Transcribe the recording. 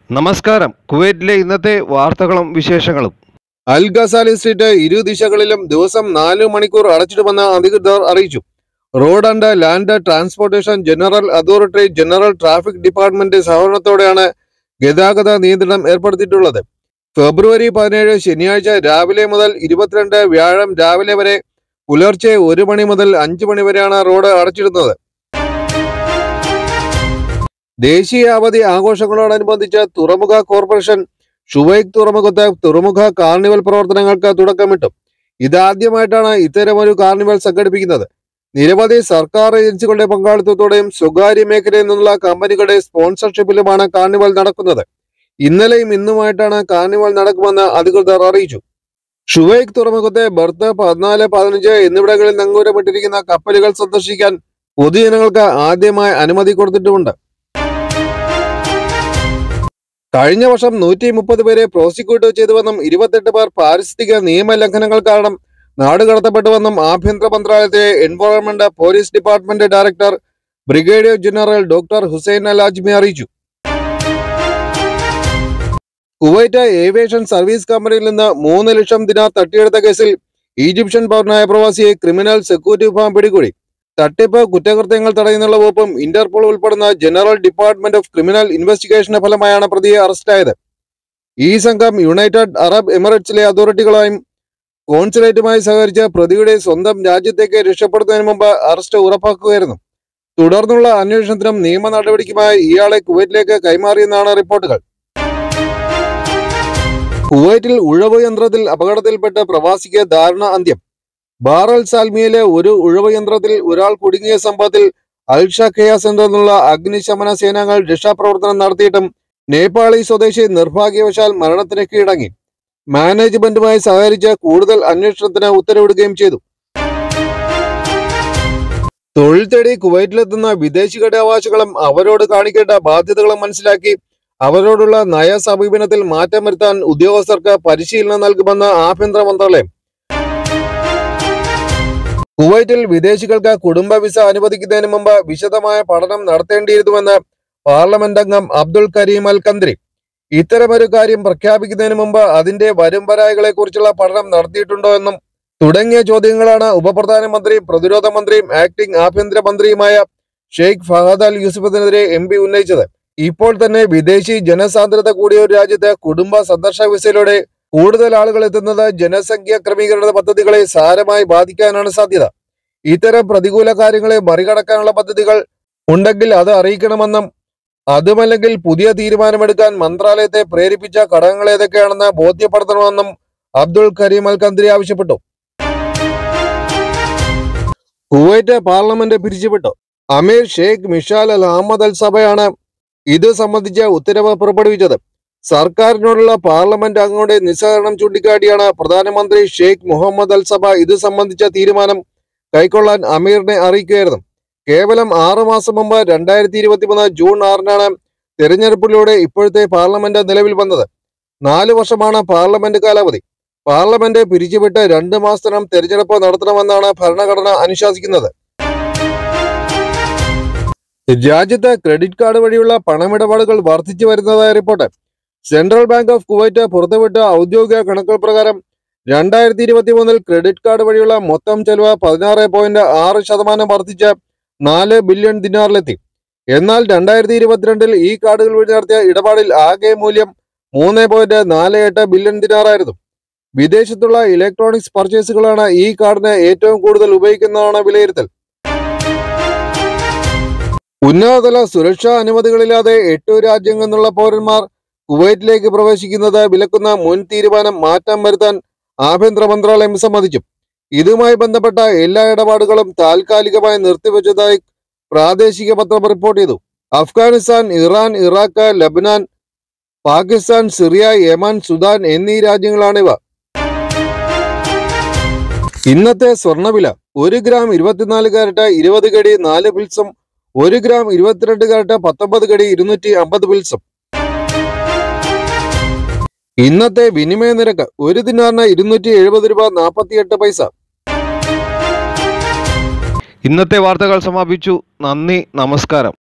നമസ്കാരം കുവൈറ്റിലെ ഇന്നത്തെ വാർത്തകളും വിശേഷങ്ങളും അൽ ഗസാലി സ്ട്രീറ്റ് ഇരു ദിശകളിലും ദിവസം നാല് മണിക്കൂർ അടച്ചിടുമെന്ന് അധികൃതർ അറിയിച്ചു road and land transportation general authority general traffic department സഹകരണത്തോടെയാണ് ഗതാഗത നിയന്ത്രണം ഏർപ്പെടുത്തിയിട്ടുള്ളത് ഫെബ്രുവരി പതിനേഴ് ശനിയാഴ്ച രാവിലെ മുതൽ ഇരുപത്തിരണ്ട് വ്യാഴം രാവിലെ വരെ പുലർച്ചെ ഒരു മണി മുതൽ അഞ്ച് മണി വരെയാണ് റോഡ് അടച്ചിടുന്നത് ദേശീയ അവധി ആഘോഷങ്ങളോടനുബന്ധിച്ച് തുറമുഖ കോർപ്പറേഷൻ ഷുവൈക്ക് തുറമുഖത്ത് തുറമുഖ കാർണിവൽ പ്രവർത്തനങ്ങൾക്ക് തുടക്കമിട്ടു ഇതാദ്യമായിട്ടാണ് ഇത്തരമൊരു കാർണിവൽ സംഘടിപ്പിക്കുന്നത് നിരവധി സർക്കാർ ഏജൻസികളുടെ പങ്കാളിത്തത്തോടെയും സ്വകാര്യ മേഖലയിൽ നിന്നുള്ള കമ്പനികളുടെ സ്പോൺസർഷിപ്പിലുമാണ് കാർണിവൽ നടക്കുന്നത് ഇന്നലെയും ഇന്നുമായിട്ടാണ് കാർണിവൽ നടക്കുമെന്ന് അധികൃതർ അറിയിച്ചു ഷുവൈക്ക് തുറമുഖത്തെ ബർത്ത് പതിനാല് പതിനഞ്ച് എന്നിവിടങ്ങളിൽ നങ്കൂരമിട്ടിരിക്കുന്ന കപ്പലുകൾ സന്ദർശിക്കാൻ പൊതുജനങ്ങൾക്ക് ആദ്യമായി അനുമതി കൊടുത്തിട്ടുമുണ്ട് കഴിഞ്ഞ വർഷം നൂറ്റി മുപ്പത് പേരെ പ്രോസിക്യൂട്ട് ചെയ്തുവെന്നും ഇരുപത്തെട്ട് പേർ പാരിസ്ഥിതിക നിയമലംഘനങ്ങൾ കാരണം നാടുകടത്തപ്പെട്ടുവെന്നും ആഭ്യന്തര മന്ത്രാലയത്തെ environment police department director brigadier general doctor Hussain Al Ajmi അറിയിച്ചു കുവൈറ്റ് ഏവിയേഷൻ സർവീസ് കമ്പനിയിൽ നിന്ന് മൂന്ന് ലക്ഷം ദിനാർ തട്ടിയെടുത്ത കേസിൽ ഈജിപ്ഷ്യൻ പൗരനായ പ്രവാസിയെ ക്രിമിനൽ സെക്യൂരിറ്റി വിഭാഗം പിടികൂടി തട്ടിപ്പ് കുറ്റകൃത്യങ്ങൾ തടയുന്നുള്ള വകുപ്പും ഇന്റർപോൾ ഉൾപ്പെടുന്ന ജനറൽ ഡിപ്പാർട്ട്മെന്റ് ഓഫ് ക്രിമിനൽ ഇൻവെസ്റ്റിഗേഷന്റെ ഫലമായാണ് പ്രതിയെ അറസ്റ്റായത് ഈ സംഘം യുണൈറ്റഡ് അറബ് എമിറേറ്റ്സിലെ അതോറിറ്റികളുമായും കോൺസുലേറ്റുമായി സഹകരിച്ച് പ്രതിയുടെ സ്വന്തം രാജ്യത്തേക്ക് രക്ഷപ്പെടുത്തുന്നതിന് മുമ്പ് അറസ്റ്റ് ഉറപ്പാക്കുകയായിരുന്നു തുടർന്നുള്ള അന്വേഷണത്തിനും നിയമ നടപടിക്കുമായി ഇയാളെ കുവൈറ്റിലേക്ക് കൈമാറിയെന്നാണ് റിപ്പോർട്ടുകൾ കുവൈറ്റിൽ ഉഴവ് യന്ത്രത്തിൽ അപകടത്തിൽപ്പെട്ട് പ്രവാസിക്ക് ദാരുണ അന്ത്യം ബാറൽ സാൽമിയയിലെ ഒരു ഉഴവ് യന്ത്രത്തിൽ ഒരാൾ കുടുങ്ങിയ സംഭവത്തിൽ അൽഷഖയ സെന്ററിൽ നിന്നുള്ള അഗ്നിശമന സേനാംഗങ്ങൾ രക്ഷാപ്രവർത്തനം നടത്തിയിട്ടും നേപ്പാളി സ്വദേശി നിർഭാഗ്യവശാൽ മരണത്തിന് കീഴടങ്ങി മാനേജ്മെന്റുമായി സഹകരിച്ച് കൂടുതൽ അന്വേഷണത്തിന് ഉത്തരവിടുകയും ചെയ്തു തൊഴിൽ തേടി കുവൈറ്റിലെത്തുന്ന വിദേശികളുടെ അവകാശങ്ങളും അവരോട് കാണിക്കേണ്ട ബാധ്യതകളും മനസ്സിലാക്കി അവരോടുള്ള നയ സമീപനത്തിൽ മാറ്റം വരുത്താൻ ഉദ്യോഗസ്ഥർക്ക് പരിശീലനം നൽകുമെന്ന് ആഭ്യന്തര മന്ത്രാലയം കുവൈറ്റിൽ വിദേശികൾക്ക് കുടുംബ വിസ അനുവദിക്കുന്നതിന് മുമ്പ് വിശദമായ പഠനം നടത്തേണ്ടിയിരുന്നുവെന്ന് പാർലമെന്റ് അംഗം അബ്ദുൾ കരീം അൽ കന്ദ്രി ഇത്തരമൊരു കാര്യം പ്രഖ്യാപിക്കുന്നതിന് മുമ്പ് അതിന്റെ വരുംവരായകളെ കുറിച്ചുള്ള പഠനം നടത്തിയിട്ടുണ്ടോ എന്നും തുടങ്ങിയ ചോദ്യങ്ങളാണ് ഉപപ്രധാനമന്ത്രിയും പ്രതിരോധ മന്ത്രിയും ആക്ടിംഗ് ആഭ്യന്തര മന്ത്രിയുമായ ഷെയ്ഖ് ഫഹദ് അൽ യൂസുഫിനെതിരെ എം പി ഉന്നയിച്ചത് ഇപ്പോൾ തന്നെ വിദേശി ജനസാന്ദ്രത കൂടിയ ഒരു രാജ്യത്ത് കുടുംബ സന്ദർശന വിസയിലൂടെ കൂടുതൽ ആളുകൾ എത്തുന്നത് ജനസംഖ്യ ക്രമീകരണ പദ്ധതികളെ സാരമായി ബാധിക്കാനാണ് സാധ്യത ഇത്തരം പ്രതികൂല കാര്യങ്ങളെ മറികടക്കാനുള്ള പദ്ധതികൾ ഉണ്ടെങ്കിൽ അത് അറിയിക്കണമെന്നും അതുമല്ലെങ്കിൽ പുതിയ തീരുമാനമെടുക്കാൻ മന്ത്രാലയത്തെ പ്രേരിപ്പിച്ച ഘടകങ്ങൾ ഏതൊക്കെയാണെന്ന് ബോധ്യപ്പെടുത്തണമെന്നും അബ്ദുൾ കരീം അൽ കന്ദ്രി ആവശ്യപ്പെട്ടു കുവൈറ്റ് പാർലമെന്റ് പിരിച്ചുവിട്ടു അമീർ ഷെയ്ഖ് മിഷാൽ അൽ അഹമ്മദ് അൽ സഭയാണ് ഇത് സംബന്ധിച്ച ഉത്തരവ് പുറപ്പെടുവിച്ചത് സർക്കാരിനോടുള്ള പാർലമെന്റ് അംഗങ്ങളുടെ നിസ്സഹകരണം ചൂണ്ടിക്കാട്ടിയാണ് പ്രധാനമന്ത്രി ഷെയ്ഖ് മുഹമ്മദ് അൽ സഭ ഇത് സംബന്ധിച്ച തീരുമാനം കൈക്കൊള്ളാൻ അമീറിനെ അറിയിക്കുകയായിരുന്നു കേവലം ആറു മാസം മുമ്പ് രണ്ടായിരത്തി ഇരുപത്തിമൂന്ന് ജൂൺ ആറിനാണ് തെരഞ്ഞെടുപ്പിലൂടെ ഇപ്പോഴത്തെ പാർലമെന്റ് നിലവിൽ വന്നത് നാല് വർഷമാണ് പാർലമെന്റ് കാലാവധി പാർലമെന്റ് പിരിച്ചുവിട്ട് രണ്ട് മാസത്തിനും തെരഞ്ഞെടുപ്പ് നടത്തണമെന്നാണ് ഭരണഘടന അനുശാസിക്കുന്നത് രാജ്യത്ത് ക്രെഡിറ്റ് കാർഡ് വഴിയുള്ള പണമിടപാടുകൾ വർദ്ധിച്ചു വരുന്നതായ report central bank of Kuwait പുറത്തുവിട്ട ഔദ്യോഗിക കണക്കുകൾ പ്രകാരം രണ്ടായിരത്തി ഇരുപത്തി മൂന്നിൽ ക്രെഡിറ്റ് കാർഡ് വഴിയുള്ള മൊത്തം ചെലവ് പതിനാറ് പോയിന്റ് ആറ് ശതമാനം വർദ്ധിച്ച് നാല് ബില്യൺ ദിനാറിലെത്തി എന്നാൽ രണ്ടായിരത്തി ഇരുപത്തിരണ്ടിൽ ഈ കാർഡുകൾ വഴി നടത്തിയ ഇടപാടിൽ ആകെ മൂല്യം മൂന്ന് പോയിന്റ് നാല് എട്ട് ബില്യൺ ദിനാറായിരുന്നു വിദേശത്തുള്ള ഇലക്ട്രോണിക്സ് പർച്ചേസുകളാണ് ഈ കാർഡിന് ഏറ്റവും കൂടുതൽ ഉപയോഗിക്കുന്നതാണ് വിലയിരുത്തൽ ഉന്നതതല സുരക്ഷാ അനുമതികളില്ലാതെ എട്ടു രാജ്യങ്ങളിൽ നിന്നുള്ള പൗരന്മാർ കുവൈറ്റിലേക്ക് പ്രവേശിക്കുന്നത് വിലക്കുന്ന മുൻ തീരുമാനം മാറ്റം വരുത്താൻ ആഭ്യന്തര മന്ത്രാലയം സമ്മതിച്ചു ഇതുമായി ബന്ധപ്പെട്ട എല്ലാ ഇടപാടുകളും താൽക്കാലികമായി നിർത്തിവെച്ചതായി പ്രാദേശിക പത്രം റിപ്പോർട്ട് ചെയ്തു Afghanistan Iran Iraq Lebanon Pakistan Syria Yemen Sudan എന്നീ രാജ്യങ്ങളാണിവ ഇന്നത്തെ സ്വർണ്ണവില ഒരു ഗ്രാം ഇരുപത്തിനാല് കാരറ്റ് ഇരുപത് കടി നാല് പിൽസും ഒരു ഗ്രാം ഇരുപത്തിരണ്ട് കാരറ്റ് പത്തൊമ്പത് കടി ഇരുന്നൂറ്റി അമ്പത് പിൽസും ഇന്നത്തെ വിനിമയ നിരക്ക് ഒരു ദിനാറിന് ഇരുന്നൂറ്റി എഴുപത് രൂപ നാൽപ്പത്തിയെട്ട് പൈസ ഇന്നത്തെ വാർത്തകൾ സമാപിച്ചു നന്ദി നമസ്കാരം